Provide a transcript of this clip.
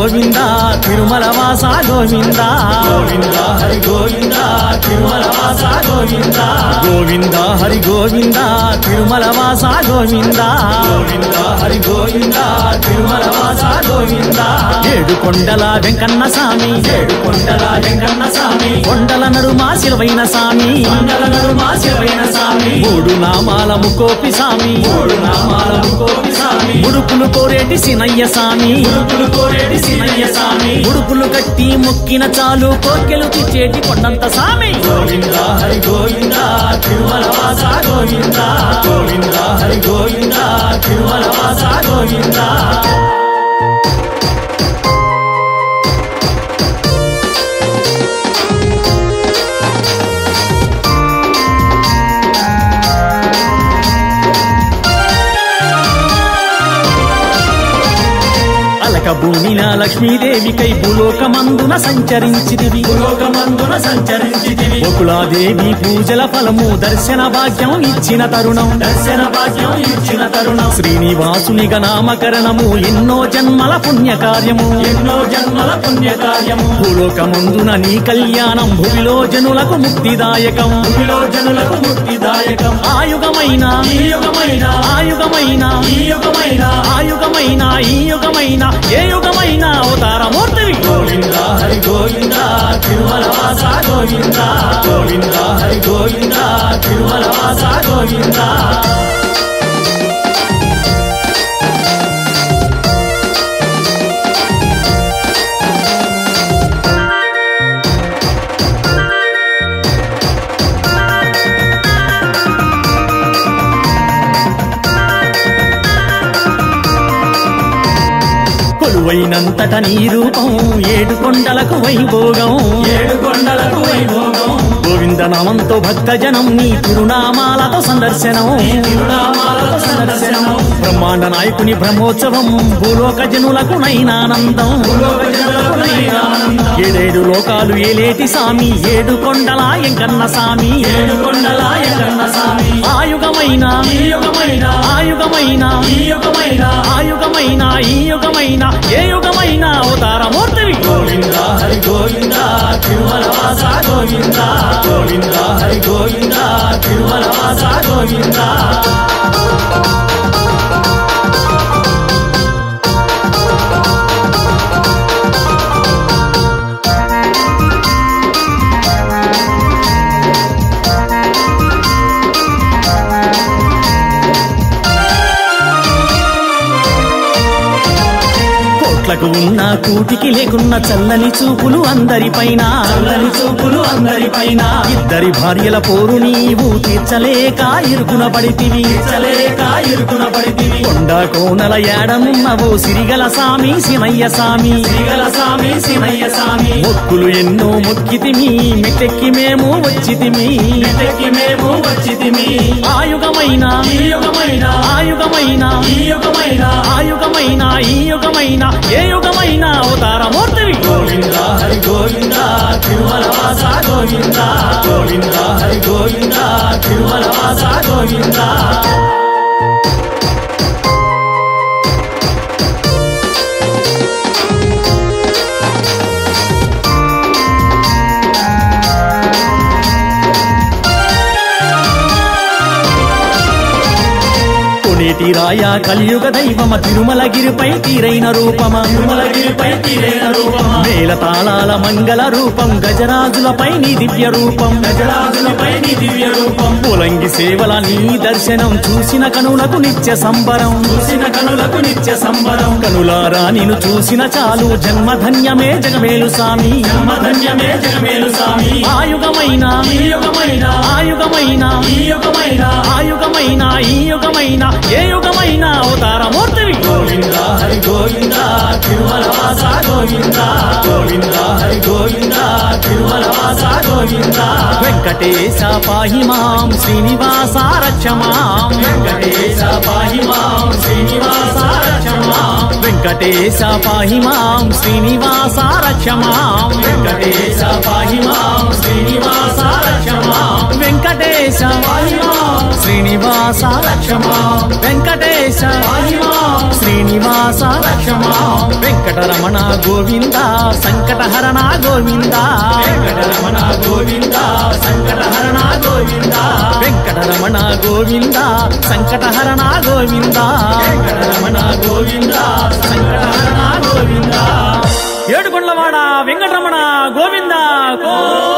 గోవింద తిరుమల వాస గోవింద గోవింద హరి గోవింద తిరుమల వాస గోవింద గోవింద హరి గోవింద తిరుమల వాస గోవింద గోవింద హరి గోవింద తిరుమల వాస గోవింద ఏడు కొండల వెంకన్న స్వామి ఏడు కొండల వెంకన్న స్వామి కొండల నడుమా శిలవైన స్వామి కొండల నడుమ శివైన స్వామి మూడు నామాల ముకోపి స్వామి మూడు నామాల కోపి స్వామి ముడుపులు కోరేటి సినయ్య స్వామి ముడుపులు కోరేటి సినయ్య స్వామి ముడుపులు కట్టి మొక్కిన చాలు కోర్కెలు తెచ్చేటి కొండంత స్వామి గోవింద హరి గోవింద తిరుమల వాస గోవింద గోవింద హరి గోవింద తిరుమల వాస గోవింద అలక భూమిన లక్ష్మీదేవికై భూలోకమందున సంచరించిదివి లోకమందున సంచరించితివి బకులాదేవి పూజల ఫలము దర్శన భాగ్యం ఇచ్చిన తరుణం దర్శన భాగ్యం ఇచ్చిన తరుణం శ్రీనివాసునిగా నామకరణము ఎన్నో జన్మల పుణ్య కార్యము ఎన్నో జన్మల పుణ్య కార్యము భూలోకమందున నీ కళ్యాణం భూమిలో జనులకు ముక్తిదాయకం భూమిలో జనులకు ముక్తిదాయకం ఆయుగమైన ఈ యుగమైన ఆయుగమైన ఈ యుగమైన ఆయుగమైన ఈ యుగమైన ఏ యుగమైన అవతారమూర్తివి గోవింద హరి గోవింద తిరుమల వాస గోవింద గోవింద హరి గోవింద తిరుమల వాస గోవింద కొలువైనంతట నీ రూపం ఏడు కొండలకు వైభోగం ఏడు కొండలకు వైభోగం గోవింద నామంతో భక్తజనం నీ తిరునామాలతో సందర్శనం తిరునామాలతో సందర్శనము బ్రహ్మాండ నాయకుని బ్రహ్మోత్సవం భూలోక జనులకు నైనానందం భూలోక జనులకు నైనానందం. ఏడేడు లోకాలు ఏలేటి సామి ఏడు కొండల ఎంకన్న సామి ఏడు కొండల ఎక్కన్న స్వామి ఆయుగమైన ఈ యుగమైన ఆయుగమైన ఈ యుగమైన ఆయుగమైన ఈ యుగమైన ఏ యుగమైన అవతారమూర్తివి గోవింద హరి గోవింద తిరుమల వాస గోవింద గోవింద హరి గోవింద తిరుమల వాస గోవింద కోట్లకు ఉన్న కూటికి లేకున్న చల్లని చూపులు అందరిపైన చల్లని చూపులు అందరిపైన ఇద్దరి భార్యల పోరు నీవు తీర్చలేక ఇరుకున పడితివి చలేక ఇరుకున పడితివి కొండ కోనల ఏడనున్నవో సిరిగల సామి సినయ్య సామి శ్రీగల స్వామి సినయ్య స్వామి మొక్కులు ఎన్నో మొక్కితిమి మెట్టెక్కి మేము వచ్చితిమి ఇంటికి మేము వచ్చితిమి ఆయుగమైన ఈ యుగమైన ఆయుగమైన ఈ యుగమైన ఆయుగమైన ఈ యుగమైన ఏ యుగమైన అవతారమూర్తివి గోవింద హరి గోవింద తిరుమల వాస గోవింద గోవింద హరి గోవింద తిరుమల వాస గోవింద కొనేటి రాయ కలియుగ దైవమ తిరుమలగిరిపై తీరైన రూపమ తిరుమలగిరిపై తీరైన రూపమా మేల తాళాల మంగళ రూపం గజరాజులపై నీ దివ్య రూపం గజరాజులపై నీ దివ్య రూపం పులంగి సేవల నీ దర్శనం చూసిన కనులకు నిత్య సంబరం చూసిన కనులకు నిత్య సంబరం కనులారా నిన్ను చూసిన చాలు జన్మధన్యమే జగమేలు సామి జన్మధన్యమే జగమేలు స్వామి ఆయుగమైన ఈ యుగమైన ఆయుగమైన ఈ యుగమైన ఆయుగమైన ఈ యుగమైన ఏ యుగమైన అవతారమూర్తివి గోవింద హరి గోవింద తిరుమల వాస గోవింద గోవింద హరి గోవింద తిరుమల వాస గోవింద వెంకటేశ పాహి మాం శ్రీనివాస రక్షమాం వెంకటేశ పాహి మాం శ్రీనివాస రక్షమాం వెంకటేశ పాహి మాం శ్రీనివాస రక్షమాం వెంకటేశ పాహి మాం శ్రీనివాస రక్షమాం వెంకటేశ పాహి మాం శ్రీనివాస లక్ష్మా వెంకటేశ మహిమా శ్రీనివాస లక్ష్మా వెంకటరమణ గోవింద సంకటహరణ గోవింద వెంకటరమణ గోవింద సంకటహరణ గోవింద వెంకటరమణ గోవింద సంకటహరణ గోవింద వెంకటరమణ గోవింద సంకటహరణ గోవింద ఏడుకొండలవాడ వెంకటరమణ గోవింద గో